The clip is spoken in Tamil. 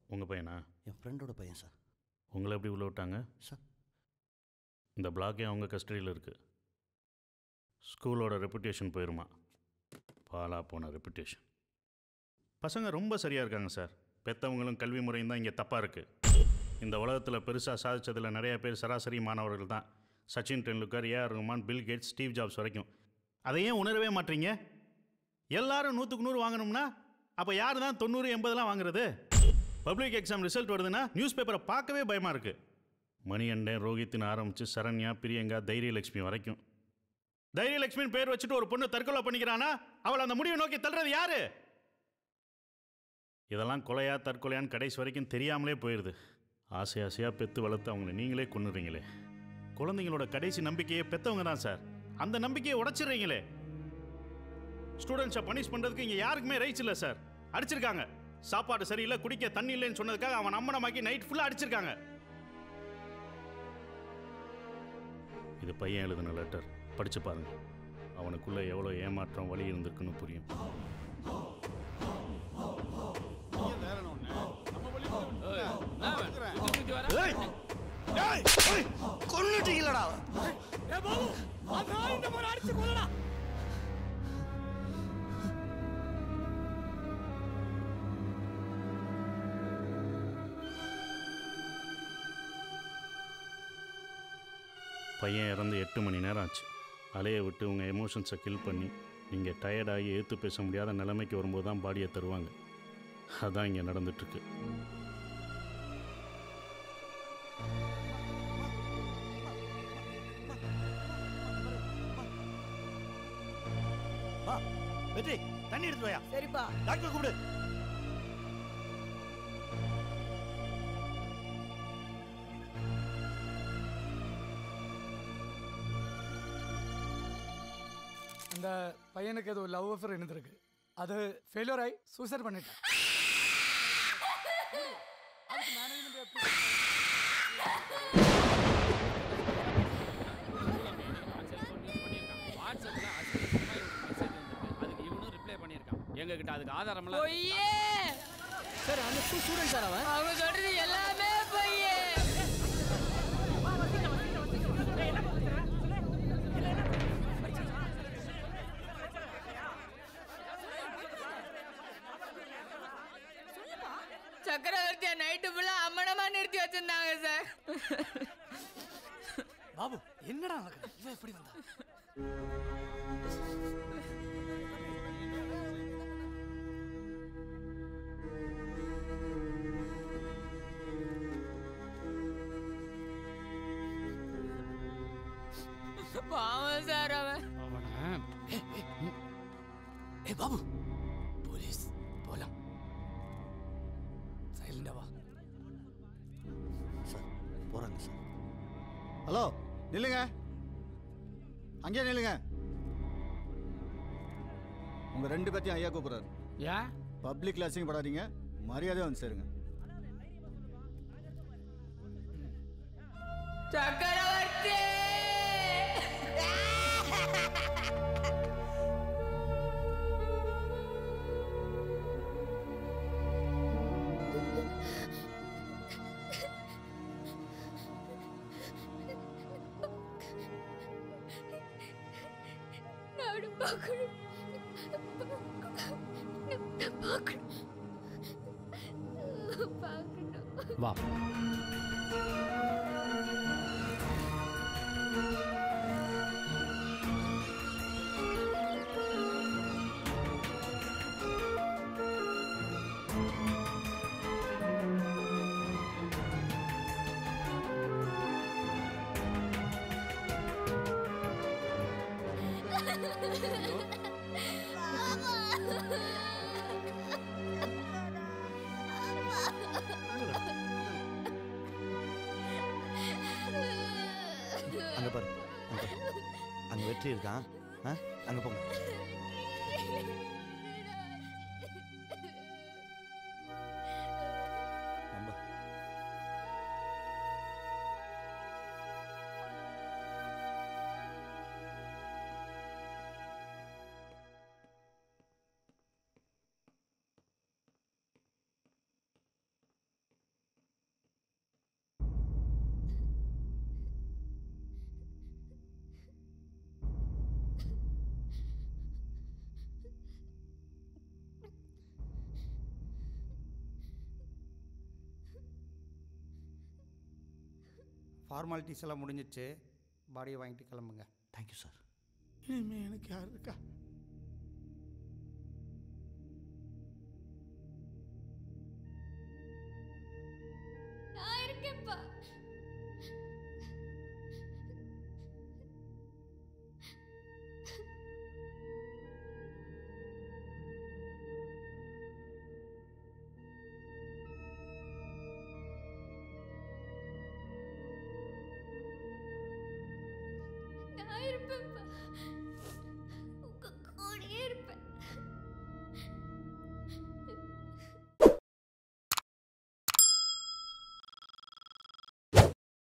உங்கள் பையனா என் ஃப்ரெண்டோட பையன் சார் உங்களை எப்படி உள்ள விட்டாங்க சார் இந்த பிளாக்கே அவங்க கஸ்டடியில் இருக்குது ஸ்கூலோட ரெப்புடேஷன் போயிருமா பாலா போன ரெப்புடேஷன் பசங்க ரொம்ப சரியாக இருக்காங்க சார் பெற்றவங்களும் கல்வி முறையும் தான் இங்கே தப்பாக இருக்குது இந்த உலகத்தில் பெருசாக சாதிச்சதில் நிறைய பேர் சராசரி மாணவர்கள் தான் Sachin Tendulkar A R Rahman Bill Gates Steve Jobs வரைக்கும் அதை ஏன் உணரவே மாட்டீங்க எல்லாரும் நூற்றுக்கு நூறு வாங்கணும்னா அப்போ யார் தான் தொண்ணூறு எண்பதுலாம் வாங்குறது பப்ளிக் எக்ஸாம் ரிசல்ட் வருதுன்னா நியூஸ் பேப்பரை பார்க்கவே பயமாக இருக்குது மணிகண்டன் ரோஹித்னு ஆரம்பித்து சரண்யா பிரியங்கா தைரியலட்சுமி வரைக்கும் தைரியலட்சுமின்னு பேர் வச்சுட்டு ஒரு பொண்ணு தற்கொலை பண்ணிக்கிறானா அவளை அந்த முடிவை நோக்கி தள்ளுறது யாரு இதெல்லாம் கொலையா தற்கொலையான்னு கடைசி வரைக்கும் தெரியாமலே போயிடுது ஆசை ஆசையாக பெத்து வளர்த்து அவங்கள நீங்களே கொன்னுறீங்களே குழந்தைங்களோட கடைசி நம்பிக்கையே பெத்தவங்க தான் சார் அந்த நம்பிக்கையை உடைச்சிடுறீங்களே ஸ்டூடெண்ட்ஸை பனிஷ் பண்ணுறதுக்கு இங்கே யாருக்குமே ரைட்ஸ் இல்லை சார் அடிச்சிருக்காங்க சாப்பாடு சரியில்லை குடிக்க தண்ணி இல்லைன்னு சொன்னதுக்காக அவன் அம்மனமாக்கி நைட் ஃபுல்லாக அடிச்சிருக்காங்க இது பையன் எழுதின லெட்டர் படிச்சு பாருங்க அவனுக்குள்ள எவ்வளோ ஏமாற்றம் வழி இருந்திருக்குன்னு புரியும் கொன்னுட்டீங்களடா பையன் இறந்து எட்டு மணி நேரம் ஆச்சு அலையை விட்டு உங்கள் எமோஷன்ஸை கில் பண்ணி நீங்கள் டயர்டாகி ஏற்று பேச முடியாத நிலைமைக்கு வரும்போது தான் பாடியை தருவாங்க அதான் இங்கே நடந்துட்டுருக்கு வா வெற்றி தண்ணி எடுத்து வாயா சரிப்பா டாக்டர் கூப்பிடு அந்த பையனுக்கு ஏதோ லவ் அஃபேர் இருந்திருக்கு அது ஃபெயிலியர் ஆகி சூசைட் பண்ணிட்டான் அதுக்கு management எப்படி- வாட்ஸ்அப்ல அசிங்கமா இவனுக்கு மெசேஜ் வந்திருக்கு அதுக்கு இவனும் ரிப்ளை பண்ணியிருக்கான் எங்க கிட்ட அதுக்கு ஆதாரம்லாம் பொய்யே சார் அந்த ஸ்டூடெண்ட் சார் அவன் அவங்க சொல்றது எல்லாமே பொய்யே சக்கரவர்த்தியா நைட்டு ஃபுல்லா அம்மனமா நிறுத்தி வச்சிருந்தாங்க சார் பாபு என்னடா நடக்குது இவன் எப்படி வந்தா பாவம் சார் அவன் ஏ பாபு போலீஸ் போலாம் சைலண்டா வா சார் போறாங்க சார் ஹலோ நில்லுங்க அங்கேயே நில்லுங்க உங்க ரெண்டு பேர்த்தையும் ஐயா கூப்பிடுறாரு ஏன் பப்ளிக் கிளாஸிங் படாதீங்க மரியாதை வந்து சேருங்க சக்கரவர்த்தி நானும் பார்க்கணும் நான் பார்க்கணும் பார்க்கணும் வா அங்க பாரு அங்க பாரு. அங்க வெற்றி இருக்கான் ஆ? அங்க போங்க நம்ப ஃபார்மாலிட்டிஸ் எல்லாம் முடிஞ்சிச்சு பாடியை வாங்கிட்டு கிளம்புங்க தேங்க்யூ சார் இனிமே எனக்கு யார் இருக்கா